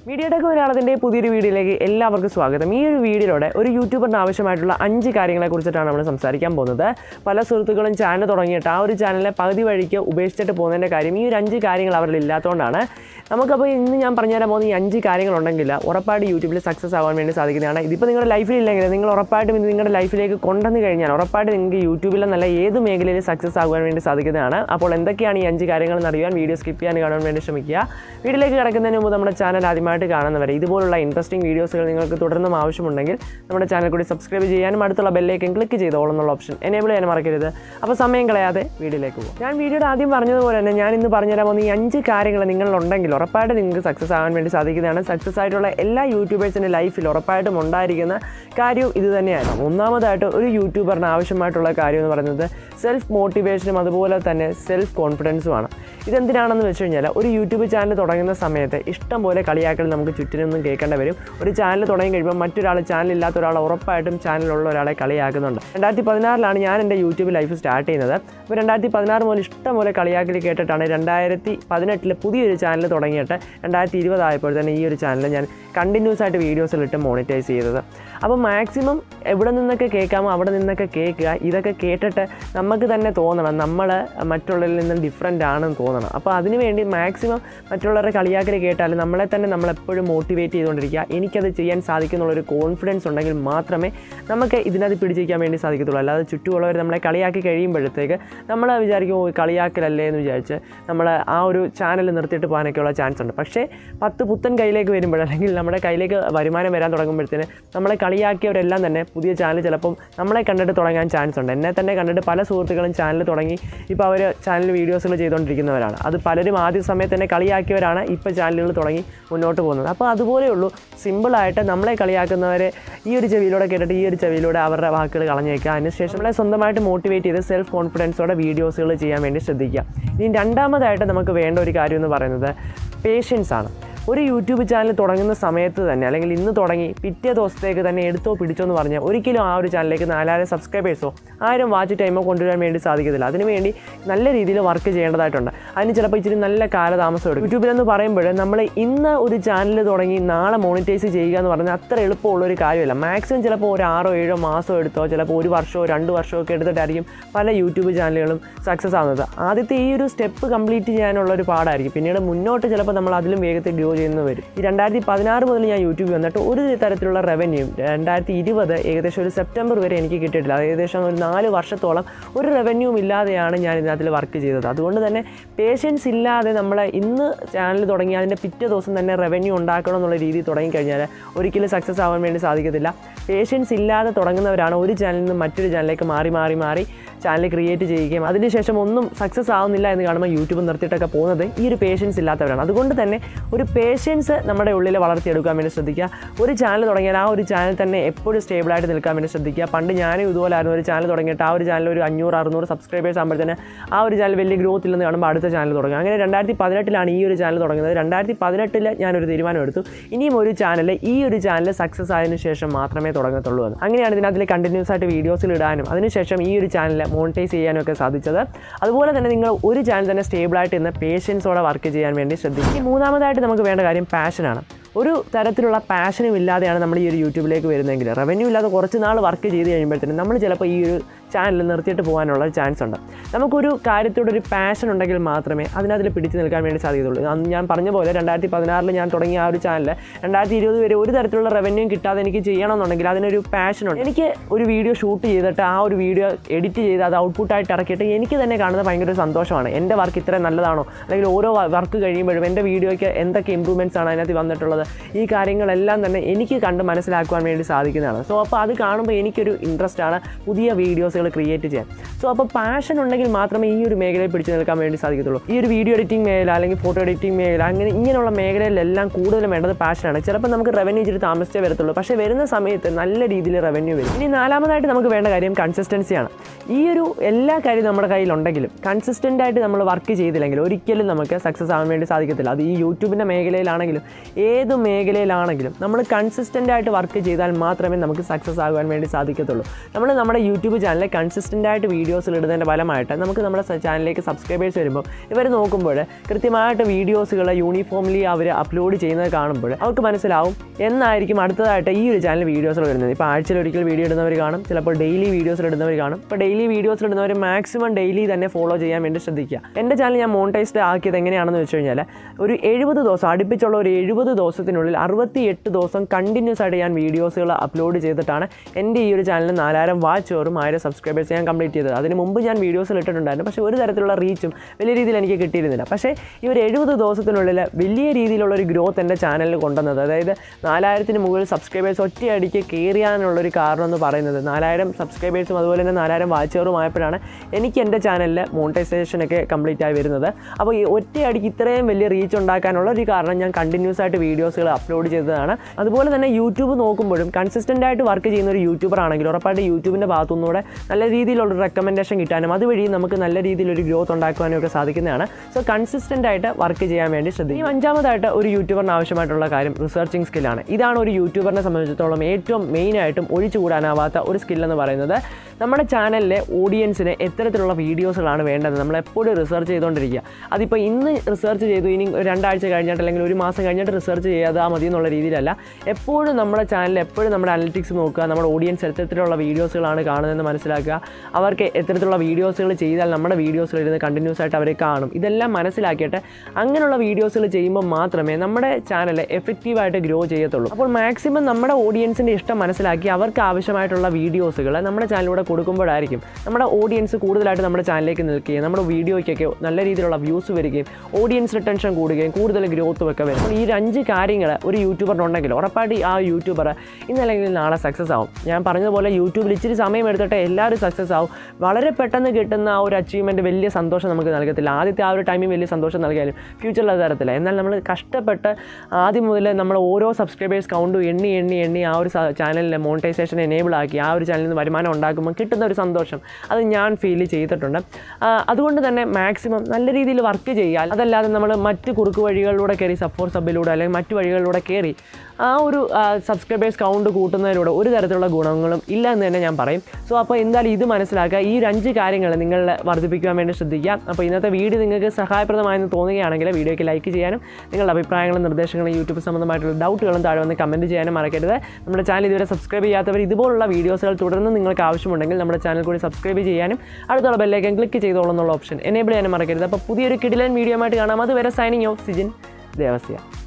media tech മലയാളത്തിൻ്റെ പുതിയൊരു വീഡിയോയിലേക്ക് എല്ലാവർക്കും സ്വാഗതം ഈ ഒരു വീഡിയോയിലൂടെ ഒരു യൂട്യൂബറിന് ആവശ്യമായിട്ടുള്ള അഞ്ച് കാര്യങ്ങളെ കുറിച്ചിട്ടാണ് നമ്മൾ സംസാരിക്കാൻ പോകുന്നത് പല സുഹൃത്തുക്കളും ചാനൽ തുടങ്ങിയിട്ട് ആ ഒരു ചാനലിനെ പകുതി വഴിക്ക് ഉപേക്ഷിച്ചിട്ട് പോകുന്നതിൻ്റെ കാര്യം ഈ ഒരു അഞ്ച് കാര്യങ്ങൾ അവരിൽ ഇല്ലാത്തതുകൊണ്ടാണ് നമുക്കപ്പോൾ ഇന്ന് ഞാൻ പറഞ്ഞുതരാൻ പോകുന്ന ഈ അഞ്ച് കാര്യങ്ങളുണ്ടെങ്കിൽ ഉറപ്പായിട്ട് യൂട്യൂബിൽ സക്സസ് ആവാൻ വേണ്ടി സാധിക്കുന്നതാണ് ഇതിപ്പോൾ നിങ്ങളുടെ ലൈഫിൽ ഇല്ലെങ്കിൽ നിങ്ങൾ ഉറപ്പായിട്ടും ഇത് നിങ്ങളുടെ ലൈഫിലേക്ക് കൊണ്ടുവന്ന് കഴിഞ്ഞാൽ ഉറപ്പായിട്ട് നിങ്ങൾക്ക് യൂട്യൂബിലെ നല്ല ഏത് മേഖലയിൽ സക്സസ് ആകുവാൻ വേണ്ടി സാധിക്കുന്നതാണ് അപ്പോൾ എന്തൊക്കെയാണ് ഈ അഞ്ച് കാര്യങ്ങൾ എന്ന് അറിയാൻ വീഡിയോ സ്കിപ്പ് ചെയ്യാൻ കാണാൻ വേണ്ടി ശ്രമിക്കുക വീഡിയോയിലേക്ക് കിടക്കുന്നതിന് മുമ്പ് നമ്മുടെ ചാനൽ ആദ്യമായിട്ട് കാണുന്നവരെ ഇതുപോലുള്ള ഇൻട്രസ്റ്റിംഗ് വീഡിയോസുകൾ നിങ്ങൾക്ക് തുടർന്നും ആവശ്യമുണ്ടെങ്കിൽ നമ്മുടെ ചാനൽ കൂടി സബ്സ്ക്രൈബ് ചെയ്യാനും അടുത്തുള്ള ബെല്ലേക്കും ക്ലിക്ക് ചെയ്ത് ഓൾ എന്നുള്ള ഓപ്ഷൻ എനേബിൾ ചെയ്യാൻ മറക്കരുത് അപ്പോൾ സമയം കളയാതെ വീഡിയോയിലേക്ക് പോകും ഞാൻ വീഡിയോയുടെ ആദ്യം പറഞ്ഞതുപോലെ തന്നെ ഞാൻ ഇന്ന് പറഞ്ഞുതരാൻ പോകുന്ന ഈ അഞ്ച് കാര്യങ്ങൾ നിങ്ങളുണ്ടെങ്കിൽ ഉറപ്പായിട്ട് നിങ്ങൾക്ക് സക്സസ് ആകാൻ വേണ്ടി സാധിക്കുന്നതാണ് സക്സസ് ആയിട്ടുള്ള എല്ലാ യൂട്യൂബേഴ്സിൻ്റെ ലൈഫിൽ ഉറപ്പായിട്ടും ഉണ്ടായിരിക്കുന്ന കാര്യവും ഇത് തന്നെയാണ് ഒന്നാമതായിട്ട് ഒരു യൂട്യൂബറിന് ആവശ്യമായിട്ടുള്ള കാര്യം എന്ന് പറയുന്നത് സെൽഫ് മോട്ടിവേഷനും അതുപോലെ തന്നെ സെൽഫ് കോൺഫിഡൻസുമാണ് ഇതെന്തിനാണെന്ന് വെച്ച് കഴിഞ്ഞാൽ ഒരു യൂട്യൂബ് ചാനൽ തുടങ്ങുന്ന സമയത്ത് ഇഷ്ടം പോലെ കളിയാക്കൽ നമുക്ക് ചുറ്റിനൊന്നും കേൾക്കേണ്ടി വരും ഒരു ചാനൽ തുടങ്ങി കഴിയുമ്പോൾ മറ്റൊരാൾ ചാനൽ ഇല്ലാത്ത ഒരാൾ ഉറപ്പായിട്ടും ചാനലുള്ള ഒരാളെ കളിയാക്കുന്നുണ്ട് രണ്ടായിരത്തി പതിനാറിലാണ് ഞാൻ എൻ്റെ യൂട്യൂബ് ലൈഫ് സ്റ്റാർട്ട് ചെയ്യുന്നത് അപ്പോൾ രണ്ടായിരത്തി പതിനാറ് മുതൽ ഇഷ്ടം പോലെ കളിയാക്കൽ കേട്ടിട്ടാണ് രണ്ടായിരത്തി പതിനെട്ടിൽ പുതിയൊരു ചാനൽ തുടങ്ങിയിട്ട് രണ്ടായിരത്തി ഇരുപതായപ്പോൾ തന്നെ ഈ ഒരു ചാനൽ ഞാൻ കണ്ടിന്യൂസ് ആയിട്ട് വീഡിയോസിലിട്ട് മോണിറ്റൈസ് ചെയ്തത് അപ്പോൾ മാക്സിമം എവിടെ നിന്നൊക്കെ കേൾക്കാമോ അവിടെ നിന്നൊക്കെ കേൾക്കുക ഇതൊക്കെ കേട്ടിട്ട് നമുക്ക് തന്നെ തോന്നണം നമ്മൾ മറ്റുള്ളവരിൽ നിന്ന് ഡിഫറെൻ്റ് ആണെന്ന് തോന്നണം അപ്പോൾ അതിനുവേണ്ടി മാക്സിമം മറ്റുള്ളവരുടെ കളിയാക്കൽ കേട്ടാൽ നമ്മളെ തന്നെ നമ്മളെപ്പോഴും മോട്ടിവേറ്റ് ചെയ്തുകൊണ്ടിരിക്കുക എനിക്കത് ചെയ്യാൻ സാധിക്കുന്നുള്ളൊരു കോൺഫിഡൻസ് ഉണ്ടെങ്കിൽ മാത്രമേ നമുക്ക് ഇതിനകത്ത് പിടിച്ചിരിക്കാൻ വേണ്ടി സാധിക്കത്തുള്ളൂ അല്ലാതെ ചുറ്റുമുള്ളവർ നമ്മളെ കളിയാക്കി കഴിയുമ്പോഴത്തേക്ക് നമ്മൾ വിചാരിക്കും "ഓ, കളിയാക്കലല്ലേ എന്ന് വിചാരിച്ച് നമ്മൾ ആ ഒരു ചാനൽ നിർത്തിയിട്ട് പോകാനൊക്കെയുള്ള ചാൻസ് ഉണ്ട് പക്ഷേ പത്ത് പുത്തൻ കയ്യിലേക്ക് വരുമ്പോൾ അല്ലെങ്കിൽ നമ്മുടെ കയ്യിലേക്ക് വരുമാനം വരാൻ തുടങ്ങുമ്പോഴത്തേന് നമ്മളെ കളിയാക്കിയവരെല്ലാം തന്നെ പുതിയ ചാനൽ ചിലപ്പം നമ്മളെ കണ്ടിട്ട് തുടങ്ങാൻ ചാൻസ് ഉണ്ട് എന്നെ തന്നെ കണ്ടിട്ട് പല സുഹൃത്തുക്കളും ചാനൽ തുടങ്ങി ഇപ്പോൾ അവർ ചാനൽ വീഡിയോസുകൾ ചെയ്തുകൊണ്ടിരിക്കുന്നവരാണ് അത് പലരും ആദ്യ സമയത്ത് തന്നെ കളിയാക്കിയവരാണ് ഇപ്പോൾ ചാനലുകൾ തുടങ്ങി മുന്നോട്ട് പോകുന്നത് അപ്പോൾ അതുപോലെയുള്ളൂ സിമ്പിളായിട്ട് നമ്മളെ കളിയാക്കുന്നവരെ ഈ ഒരു ചെവിയിലൂടെ കേട്ടിട്ട് ഈ ഒരു ചെവിയിലൂടെ അവരുടെ വാക്കുകൾ കളഞ്ഞേക്കുക അതിനുശേഷം നമ്മളെ സ്വന്തമായിട്ട് മോട്ടിവേറ്റ് ചെയ്ത് സെൽഫ് കോൺഫിഡൻസോടെ വീഡിയോസുകൾ ചെയ്യാൻ വേണ്ടി ശ്രദ്ധിക്കുക ഇനി രണ്ടാമതായിട്ട് നമുക്ക് വേണ്ട ഒരു കാര്യം എന്ന് പറയുന്നത് പേഷ്യൻസ് ആണ് ഒരു യൂട്യൂബ് ചാനൽ തുടങ്ങുന്ന സമയത്ത് തന്നെ അല്ലെങ്കിൽ ഇന്ന് തുടങ്ങി പിറ്റേ ദിവസത്തേക്ക് തന്നെ എടുത്തോ പിടിച്ചോ എന്ന് പറഞ്ഞാൽ ഒരിക്കലും ആ ഒരു ചാനലിലേക്ക് നാലായിരം സബ്സ്ക്രൈബേഴ്സോ ആയിരം വാച്ച് ടൈമോ കൊണ്ടുവരാൻ വേണ്ടി സാധിക്കത്തില്ല അതിനുവേണ്ടി നല്ല രീതിയിൽ വർക്ക് ചെയ്യേണ്ടതായിട്ടുണ്ട് അതിന് ചിലപ്പോൾ ഇച്ചിരി നല്ല കാലതാമസം എടുക്കും യൂട്യൂബിൽ എന്ന് പറയുമ്പോൾ നമ്മൾ ഇന്ന് ഒരു ചാനൽ തുടങ്ങി നാളെ മോണിറ്റൈസ് ചെയ്യുക എന്ന് പറഞ്ഞാൽ അത്ര എളുപ്പമുള്ള ഒരു കാര്യമല്ല മാക്സിമം ചിലപ്പോൾ ഒരു ആറോ ഏഴോ മാസം എടുത്തോ ചിലപ്പോൾ ഒരു വർഷമോ രണ്ട് വർഷമോ ഒക്കെ എടുത്തിട്ടായിരിക്കും പല യൂട്യൂബ് ചാനലുകളും സക്സസ് ആവുന്നത് ആദ്യത്തെ ഈ ഒരു സ്റ്റെപ്പ് കംപ്ലീറ്റ് ചെയ്യാനുള്ള ഒരു പാടായിരിക്കും പിന്നീട് മുന്നോട്ട് ചിലപ്പോൾ നമ്മൾ അതിലും വേഗത്തിൽ ഗ്രോ ചെയ്യുന്ന വരും ഈ രണ്ടായിരത്തി പതിനാറ് മുതൽ ഞാൻ യൂട്യൂബിൽ വന്നിട്ട് ഒരു തരത്തിലുള്ള റവന്യൂ രണ്ടായിരത്തി ഇരുപത് ഏകദേശം ഒരു സെപ്റ്റംബർ വരെ എനിക്ക് കിട്ടിയിട്ടില്ല അത് ഏകദേശം ഒരു നാല് വർഷത്തോളം ഒരു റവന്യൂവും ഇല്ലാതെയാണ് ഞാൻ ഇതിനകത്തിൽ വർക്ക് ചെയ്തത് അതുകൊണ്ട് തന്നെ പേഷ്യൻസ് ഇല്ലാതെ നമ്മൾ ഇന്ന് ചാനൽ തുടങ്ങി അതിൻ്റെ പിറ്റേ ദിവസം തന്നെ റവന്യൂ ഉണ്ടാക്കണം എന്നുള്ള രീതിയിൽ തുടങ്ങിക്കഴിഞ്ഞാൽ ഒരിക്കലും സക്സസ് ആവാൻ വേണ്ടി സാധിക്കത്തില്ല പേഷ്യൻസ് ഇല്ലാതെ തുടങ്ങുന്നവരാണ് ഒരു ചാനലിൽ നിന്ന് മറ്റൊരു ചാനലിലേക്ക് മാറി മാറി മാറി ചാനൽ ക്രിയേറ്റ് ചെയ്യുകയും അതിനുശേഷം ഒന്നും സക്സസ് ആവുന്നില്ല എന്ന് കാണുമ്പോൾ യൂട്യൂബ് നിർത്തിയിട്ടൊക്കെ പോകുന്നത് ഈ ഒരു പേഷ്യൻസ് ഇല്ലാത്തവരാണ് അതുകൊണ്ട് തന്നെ ഒരു പേഷ്യൻസ് നമ്മുടെ ഉള്ളിൽ വളർത്തിയെടുക്കാൻ വേണ്ടി ശ്രദ്ധിക്കുക ഒരു ചാനൽ തുടങ്ങിയാൽ ആ ഒരു ചാനൽ തന്നെ എപ്പോഴും സ്റ്റേബിളായിട്ട് നിൽക്കാൻ വേണ്ടി ശ്രദ്ധിക്കുക പണ്ട് ഞാനും ഇതുപോലായിരുന്നു ഒരു ചാനൽ തുടങ്ങിയിട്ട് ആ ഒരു ചാനൽ ഒരു അഞ്ഞൂറ് അറുന്നൂറ് സബ്സ്ക്രൈബേഴ്സ് ആകുമ്പോഴത്തേന് ആ ഒരു ചാനൽ വലിയ ഗ്രോത്ത് ഇല്ലെന്ന് കാണുമ്പോൾ അടുത്ത ചാനൽ തുടങ്ങുക അങ്ങനെ രണ്ടായിരത്തി പതിനെട്ടിലാണ് ഈ ഒരു ചാനൽ തുടങ്ങുന്നത് രണ്ടായിരത്തി പതിനെട്ടിൽ ഞാനൊരു തീരുമാനം എടുത്തു ഇനിയും ഒരു ചാനൽ ഈ ഒരു ചാനൽ സക്സസ് ആയതിനു ശേഷം മാത്രമേ തുടങ്ങത്തുള്ളൂ എന്ന് അങ്ങനെയാണ് ഇതിനകത്തിൽ കണ്ടിന്യൂസ് ആയിട്ട് വീഡിയോസിൽ ഇടാനും അതിനുശേഷം ഈ ഒരു ചാനൽ മോണിറ്റൈസ് ചെയ്യാനും ഒക്കെ സാധിച്ചത് അതുപോലെ തന്നെ നിങ്ങൾ ഒരു ചാനൽ തന്നെ സ്റ്റേബിളായിട്ട് ഇന്ന് പേഷ്യൻസോടെ വർക്ക് ചെയ്യാൻ വേണ്ടി ശ്രദ്ധിക്കും ഇനി മൂന്നാമതായിട്ട് നമുക്ക് വേണ്ട കാര്യം പാഷനാണ് ഒരു തരത്തിലുള്ള പാഷനും ഇല്ലാതെയാണ് നമ്മൾ ഈ ഒരു യൂട്യൂബിലേക്ക് വരുന്നതെങ്കിൽ റവന്യൂ ഇല്ലാതെ കുറച്ച് നാൾ വർക്ക് ചെയ്ത് കഴിയുമ്പോഴത്തേനും നമ്മൾ ചിലപ്പോൾ ഈ ഒരു ചാനൽ നിർത്തിയിട്ട് പോകാനുള്ള ചാൻസ് ഉണ്ട് നമുക്കൊരു കാര്യത്തോട് ഒരു പാഷൻ ഉണ്ടെങ്കിൽ മാത്രമേ അതിനകത്തിൽ പിടിച്ചു നിൽക്കാൻ വേണ്ടി സാധിക്കത്തുള്ളൂ അന്ന് ഞാൻ പറഞ്ഞ പോലെ രണ്ടായിരത്തി പതിനാറിൽ ഞാൻ തുടങ്ങിയ ആ ഒരു ചാനൽ രണ്ടായിരത്തി ഇരുപത് വരെ ഒരു തരത്തിലുള്ള റവന്യൂ കിട്ടാതെ എനിക്ക് ചെയ്യണമെന്നുണ്ടെങ്കിൽ അതിനൊരു പാഷൻ ഉണ്ട് എനിക്ക് ഒരു വീഡിയോ ഷൂട്ട് ചെയ്തിട്ട് ആ ഒരു വീഡിയോ എഡിറ്റ് ചെയ്ത് അത് ഔട്ട്പുട്ടായിട്ട് ഇറക്കിയിട്ട് എനിക്ക് തന്നെ കാണുന്നത് ഭയങ്കര ഒരു സന്തോഷമാണ് എൻ്റെ വർക്ക് ഇത്രയും നല്ലതാണോ അല്ലെങ്കിൽ ഓരോ വർക്ക് കഴിയുമ്പോഴും എൻ്റെ വീഡിയോയ്ക്ക് എന്തൊക്കെ ഇമ്പ്രൂവ്മെൻറ്റ്സ് ആണ് അതിനകത്ത് വന്നിട്ടുള്ളത് ഈ കാര്യങ്ങളെല്ലാം തന്നെ എനിക്ക് കണ്ട് മനസ്സിലാക്കുവാൻ വേണ്ടി സാധിക്കുന്നതാണ് സോ അപ്പോൾ അത് കാണുമ്പോൾ എനിക്കൊരു ഇൻട്രസ്റ്റ് ആണ് പുതിയ വീഡിയോസുകൾ ക്രിയേറ്റ് ചെയ്യാൻ സോ അപ്പോൾ പാഷൻ ഉണ്ടെങ്കിൽ മാത്രമേ ഈ ഒരു മേഖലയിൽ പിടിച്ചു നിൽക്കാൻ വേണ്ടി സാധിക്കത്തുള്ളൂ ഈ ഒരു വീഡിയോ എഡിറ്റിംഗ് മേഖല അല്ലെങ്കിൽ ഫോട്ടോ എഡിറ്റിംഗ് മേഖല അങ്ങനെ ഇങ്ങനെയുള്ള മേഖലയിലെല്ലാം കൂടുതലും വേണ്ടത് പാഷനാണ് ചിലപ്പോൾ നമുക്ക് റവന്യൂ ഇച്ചിരി താമസിച്ചേ വരത്തുള്ളൂ പക്ഷേ വരുന്ന സമയത്ത് നല്ല രീതിയിൽ റവന്യൂ വരും ഇനി നാലാമതായിട്ട് നമുക്ക് വേണ്ട കാര്യം കൺസിസ്റ്റൻസിയാണ് ഈ ഒരു എല്ലാ കാര്യവും നമ്മുടെ കയ്യിലുണ്ടെങ്കിലും കൺസിസ്റ്റൻ്റ് ആയിട്ട് നമ്മൾ വർക്ക് ചെയ്തില്ലെങ്കിൽ ഒരിക്കലും നമുക്ക് സക്സസ് ആവാൻ വേണ്ടി സാധിക്കത്തില്ല അത് ഈ യൂട്യൂബിൻ്റെ മേഖലയിലാണെങ്കിലും ഏത് ഏത് മേഖലയിലാണെങ്കിലും നമ്മൾ കൺസിസ്റ്റൻ്റ് ആയിട്ട് വർക്ക് ചെയ്താൽ മാത്രമേ നമുക്ക് സക്സസ് ആകുവാൻ വേണ്ടി സാധിക്കത്തുള്ളൂ നമ്മൾ നമ്മുടെ യൂട്യൂബ് ചാനലിൽ കൺസിസ്റ്റൻ്റ് ആയിട്ട് വീഡിയോസ് ഇടുന്നതിൻ്റെ ഫലമായിട്ട് നമുക്ക് നമ്മുടെ സ- ചാനലിലേക്ക് സബ്സ്ക്രൈബേഴ്സ് വരുമ്പോൾ ഇവർ നോക്കുമ്പോൾ കൃത്യമായിട്ട് വീഡിയോസുകൾ യൂണിഫോംലി അവർ അപ്ലോഡ് ചെയ്യുന്നത് കാണുമ്പോൾ അവർക്ക് മനസ്സിലാവും എന്നായിരിക്കും അടുത്തതായിട്ട് ഈ ഒരു ചാനൽ വീഡിയോസ് വരുന്നത് ഇപ്പോൾ ആഴ്ചയിൽ ഒരിക്കൽ വീഡിയോ ഇടുന്നവർ കാണും ചിലപ്പോൾ ഡെയിലി വീഡിയോസ് ഇടുന്നവർ കാണും ഇപ്പോൾ ഡെയിലി വീഡിയോസ് ഇടുന്നവർ മാക്സിമം ഡെയിലി തന്നെ ഫോളോ ചെയ്യാൻ വേണ്ടി ശ്രദ്ധിക്കുക എൻ്റെ ചാനൽ ഞാൻ മോണിറ്റൈസ്ഡ് ആക്കിയത് എങ്ങനെയാണെന്ന് വെച്ച് കഴിഞ്ഞാൽ ഒരു എഴുപത് ദിവസം അടുപ്പിച്ചുള്ള ഒരു എഴുപത് ദിവസത്തിനുള്ളിൽ അറുപത്തി എട്ട് ദിവസം കണ്ടിന്യൂസ് ആയിട്ട് ഞാൻ വീഡിയോസുകൾ അപ്ലോഡ് ചെയ്തിട്ടാണ് എൻ്റെ ഈ ഒരു ചാനലിൽ നാലായിരം വാച്ച് ഓറും ആയിരം സബ്സ്ക്രൈബേഴ്സ് ഞാൻ കംപ്ലീറ്റ് ചെയ്തത് അതിന് മുമ്പ് ഞാൻ വീഡിയോസിൽ ഇട്ടിട്ടുണ്ടായിരുന്നു പക്ഷേ ഒരു തരത്തിലുള്ള റീച്ചും വലിയ രീതിയിൽ എനിക്ക് കിട്ടിയിരുന്നില്ല പക്ഷേ ഈ ഒരു എഴുപത് ദിവസത്തിനുള്ളിൽ വലിയ രീതിയിലുള്ള ഒരു ഗ്രോത്ത് എൻ്റെ ചാനലിൽ കൊണ്ടുവന്നത് അതായത് നാലായിരത്തിന് മുകളിൽ സബ്സ്ക്രൈബേഴ്സ് ഒറ്റയടിക്ക് കയറിയാനുള്ളൊരു കാരണം എന്ന് പറയുന്നത് നാലായിരം സബ്സ്ക്രൈബേഴ്സും അതുപോലെ തന്നെ നാലായിരം വാച്ചറും ആയപ്പോഴാണ് എനിക്ക് എൻ്റെ ചാനലിൽ മോണിറ്റൈസേഷനൊക്കെ കംപ്ലീറ്റ് ആയി വരുന്നത് അപ്പോൾ ഈ ഒറ്റയടിക്ക് ഇത്രയും വലിയ റീച്ച് ഉണ്ടാക്കാനുള്ള ഒരു കാരണം ഞാൻ കണ്ടിന്യൂസ് ആയിട്ട് വീഡിയോസുകൾ അപ്ലോഡ് ചെയ്തതാണ് അതുപോലെ തന്നെ യൂട്യൂബ് നോക്കുമ്പോഴും കൺസിസ്റ്റൻ്റ് ആയിട്ട് വർക്ക് ചെയ്യുന്ന ഒരു യൂട്യൂബർ ആണെങ്കിൽ ഉറപ്പായിട്ട് യൂട്യൂബിൻ്റെ ഭാഗത്തുനിന്നൂടെ നല്ല രീതിയിലുള്ള റെക്കമെൻഡേഷൻ കിട്ടാനും അതുവഴി നമുക്ക് നല്ല രീതിയിലൊരു ഗ്രോത്ത് ഉണ്ടാക്കുവാനും ഒക്കെ സാധിക്കുന്നതാണ് സോ കൺസിസ്റ്റൻ്റ് ആയിട്ട് വർക്ക് ചെയ്യാൻ വേണ്ടി ശ്രദ്ധിക്കും അഞ്ചാമതായിട്ട് ഒരു യൂട്യൂബറിന് ആവശ്യമായിട്ടുള്ള കാര്യം റിസർച്ചിങ് സ്കില്ലാണ് ഇതാണ് ഒരു യൂട്യൂബറിനെ സംബന്ധിച്ചിടത്തോളം ഏറ്റവും മെയിനായിട്ടും ഒഴിച്ചുകൂടാനാവാത്ത ഒരു സ്കില്ലെന്ന് പറയുന്നത് നമ്മുടെ ചാനലിലെ ഓഡിയൻസിന് എത്തരത്തിലുള്ള വീഡിയോസുകളാണ് വേണ്ടത് നമ്മൾ എപ്പോഴും റിസർച്ച് ചെയ്തുകൊണ്ടിരിക്കുക അതിപ്പോൾ ഇന്ന് റിസർച്ച് ചെയ്തു ഇനി ഒരു രണ്ടാഴ്ച കഴിഞ്ഞിട്ട് അല്ലെങ്കിൽ ഒരു മാസം കഴിഞ്ഞിട്ട് റിസർച്ച് ചെയ്യാതെ മതി എന്നുള്ള രീതിയിലല്ല എപ്പോഴും നമ്മുടെ ചാനൽ എപ്പോഴും നമ്മുടെ അനലിറ്റിക്സ് നോക്കുക നമ്മുടെ ഓഡിയൻസ് എത്തരത്തിലുള്ള വീഡിയോസുകളാണ് കാണുന്നതെന്ന് മനസ്സിലാക്കുക അവർക്ക് എത്തരത്തിലുള്ള വീഡിയോസുകൾ ചെയ്താൽ നമ്മുടെ വീഡിയോസുകൾ ഇരുന്ന് കണ്ടിന്യൂസ് ആയിട്ട് അവർ കാണും ഇതെല്ലാം മനസ്സിലാക്കിയിട്ട് അങ്ങനെയുള്ള വീഡിയോസുകൾ ചെയ്യുമ്പോൾ മാത്രമേ നമ്മുടെ ചാനൽ എഫക്റ്റീവായിട്ട് ഗ്രോ ചെയ്യത്തുള്ളൂ അപ്പോൾ മാക്സിമം നമ്മുടെ ഓഡിയൻസിൻ്റെ ഇഷ്ടം മനസ്സിലാക്കി അവർക്ക് ആവശ്യമായിട്ടുള്ള വീഡിയോസുകൾ നമ്മുടെ ചാനലിലൂടെ കൊടുക്കുമ്പോഴായിരിക്കും നമ്മുടെ ഓഡിയൻസ് കൂടുതലായിട്ട് നമ്മുടെ ചാനലിലേക്ക് നിൽക്കുകയും നമ്മുടെ വീഡിയോയ്ക്കൊക്കെ നല്ല രീതിയിലുള്ള വ്യൂസ് വരികയും ഓഡിയൻസ് റിട്ടൻഷൻ കൂടുകയും കൂടുതൽ ഗ്രോത്തും ഒക്കെ വരും അപ്പോൾ ഈ ഒരു അഞ്ച് കാര്യങ്ങൾ ഒരു യൂട്യൂബറിനുണ്ടെങ്കിൽ ഉറപ്പായിട്ട് ആ യൂട്യൂബർ ഇന്നല്ലെങ്കിൽ നാളെ സക്സസ് ആവും ഞാൻ പറഞ്ഞതുപോലെ യൂട്യൂബിൽ ഇച്ചിരി സമയം എടുത്തിട്ട് എല്ലാവരും സക്സസ് ആവും വളരെ പെട്ടെന്ന് കിട്ടുന്ന ആ ഒരു അച്ചീവ്മെൻറ്റ് വലിയ സന്തോഷം നമുക്ക് നൽകത്തില്ല ആദ്യത്തെ ആ ഒരു ടൈമിൽ വലിയ സന്തോഷം നൽകിയാലും ഫ്യൂച്ചറിൽ അത് തരത്തില്ല എന്നാൽ നമ്മൾ കഷ്ടപ്പെട്ട് ആദ്യം മുതൽ നമ്മൾ ഓരോ സബ്സ്ക്രൈബേഴ്സ് കൗണ്ടും എണ്ണി എണ്ണി എണ്ണി ആ ഒരു ചാനലിലെ മോണിറ്റൈസേഷൻ എനേബിൾ ആക്കി ആ ഒരു ചാനലിൽ നിന്ന് വരുമാനം ഉണ്ടാക്കുമ്പോൾ കിട്ടുന്ന ഒരു സന്തോഷം അത് ഞാൻ ഫീൽ ചെയ്തിട്ടുണ്ട് ആ, അതുകൊണ്ട് തന്നെ മാക്സിമം നല്ല രീതിയിൽ വർക്ക് ചെയ്യാൽ അതല്ലാതെ നമ്മൾ മറ്റ് കുറുക്ക് വഴികളിലൂടെ കയറി സപ്പോർട്ട് സബിലൂടെ അല്ലെങ്കിൽ മറ്റ് വഴികളിലൂടെ കയറി ആ ഒരു സബ്സ്ക്രൈബേഴ്സ് കൗണ്ട് കൂട്ടുന്നതിലൂടെ ഒരു തരത്തിലുള്ള ഗുണങ്ങളും ഇല്ല എന്ന് തന്നെ ഞാൻ പറയും സോ അപ്പോൾ എന്തായാലും ഇത് മനസ്സിലാക്കുക ഈ ഒരു അഞ്ച് കാര്യങ്ങൾ നിങ്ങൾ വർദ്ധിപ്പിക്കുവാൻ വേണ്ടി ശ്രദ്ധിക്കുക അപ്പോൾ ഇന്നത്തെ വീഡിയോ നിങ്ങൾക്ക് സഹായപ്രദമായെന്ന് തോന്നുകയാണെങ്കിൽ വീഡിയോയ്ക്ക് ലൈക്ക് ചെയ്യാനും നിങ്ങളുടെ അഭിപ്രായങ്ങളും നിർദ്ദേശങ്ങളും യൂട്യൂബ് സംബന്ധമായിട്ടുള്ള ഡൗട്ടുകളും താഴെ വന്ന് കമൻറ്റ് ചെയ്യാനും മറക്കരുത് നമ്മുടെ ചാനൽ ഇതുവരെ സബ്സ്ക്രൈബ് ചെയ്യാത്തവർ ഇതുപോലുള്ള വീഡിയോസുകൾ തുടർന്ന് നിങ്ങൾക്ക് ആവശ്യമുണ്ടെങ്കിൽ നമ്മുടെ ചാനൽ കൂടി സബ്സ്ക്രൈബ് ചെയ്യാനും അടുത്തുള്ള ബെല്ലേക്കൻ ക്ലിക്ക് ചെയ്തോളൂ എന്നുള്ള ഓപ്ഷൻ എനേബിൾ ചെയ്യാനും മറക്കരുത് അപ്പോൾ പുതിയൊരു കിടിലൻ വീഡിയോ ആയിട്ട് കാണാം അതുവരെ സൈനിങ് ഓഫ് സിജിൻ ദേവസ്യ